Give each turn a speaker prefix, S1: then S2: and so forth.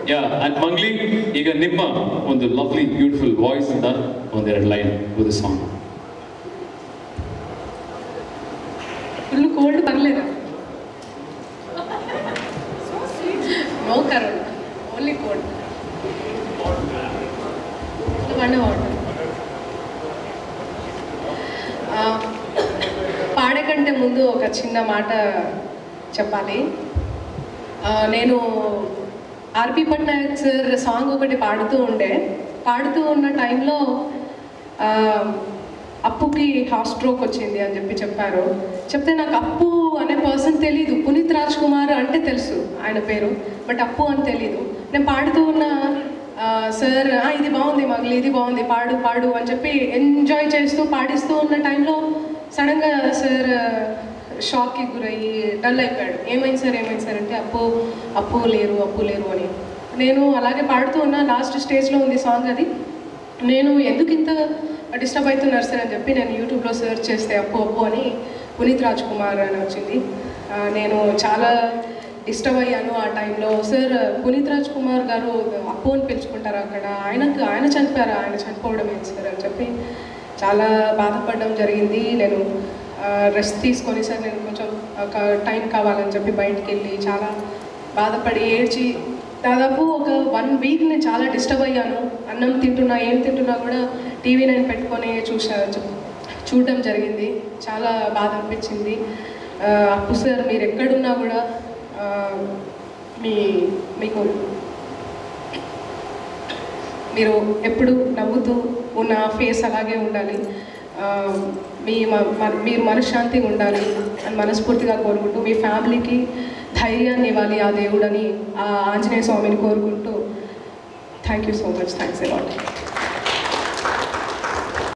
S1: ಯಾ and ಮಂಗ್ಲಿ ಈಗ ನಿಮ್ಮ ಒಂದು ಲವ್ಲಿ ಬ್ಯೂಟಿಫುಲ್ ವಾಯ್ಸ್ ಇಂದ ಒಂದೆರಡು line with song
S2: full cold పర్లేదా నో కరోనా ఓన్లీ కోల్డ్ వండే వాటర్ పాడే కంటే ముందు ఒక చిన్న మాట చెప్పాలి ఆ, నేను ఆర్పి పట్నాయక్ సార్ సాంగ్ ఒకటి పాడుతూ ఉండే పాడుతూ ఉన్న టైంలో ఆ, అప్పుకి హార్ట్ స్ట్రోక్ వచ్చింది అని చెప్పి చెప్పారు చెప్తే నాకు అప్పు అనే పర్సన్ తెలీదు పునీత్ రాజ్ కుమార్ అంటే తెలుసు ఆయన పేరు బట్ అప్పు అని తెలీదు నేను పాడుతూ ఉన్న ఆ, సార్ "ఆ, ఇది బాగుంది మగిలి ఇది బాగుంది పాడు పాడు అని చెప్పి ఎంజాయ్ చేస్తూ పాడిస్తూ ఉన్న టైంలో సడన్గా సార్ షాక్కి గురయ్యి డల్ అయిపోయాడు ఏమైంది సార్ ఏమైంది సార్ అంటే అప్పు అప్పు లేరు అప్పు లేరు అని నేను అలాగే పాడుతూ ఉన్నా లాస్ట్ స్టేజ్లో ఉంది సాంగ్ అది నేను ఎందుకు ఇంత డిస్టర్బ్ అవుతున్నారు సార్ అని చెప్పి నేను యూట్యూబ్లో సెర్చ్ చేస్తే అప్పు అప్పు అని పునీత్ రాజ్ కుమార్ అని వచ్చింది ఆ, నేను చాలా డిస్టర్బ్ అయ్యాను ఆ టైంలో సార్ పునీత్ రాజ్ కుమార్ గారు అప్పు అని పిలుచుకుంటారు అక్కడ ఆయనకు ఆయన చనిపోయారు ఆయన చనిపోవడం ఏంటి సార్ అని చెప్పి చాలా బాధపడడం జరిగింది నేను రెస్ట్ తీసుకొని సార్ నేను కొంచెం ఒక టైం కావాలని చెప్పి బయటికి వెళ్ళి చాలా బాధపడి ఏడ్చి దాదాపు ఒక వన్ వీక్ నేను చాలా డిస్టర్బ్ అయ్యాను అన్నం తింటున్నా ఏం తింటున్నా కూడా టీవీ నేను పెట్టుకొని చూసా చూ- చూడడం జరిగింది చాలా బాధ అనిపించింది ఆ, అప్పు సార్ మీరు ఎక్కడున్నా కూడా ఆ, మీ మీకు మీరు ఎప్పుడు నవ్వుతూ ఉన్న ఫేస్ అలాగే ఉండాలి ఆ, మీ మ- మ- మీరు మనశ్శాంతిగా ఉండాలి అని మనస్ఫూర్తిగా కోరుకుంటూ మీ ఫ్యామిలీకి ధైర్యాన్ని ఇవ్వాలి ఆ దేవుడని ఆ ఆంజనేయ స్వామిని కోరుకుంటూ thank you so much thanks allot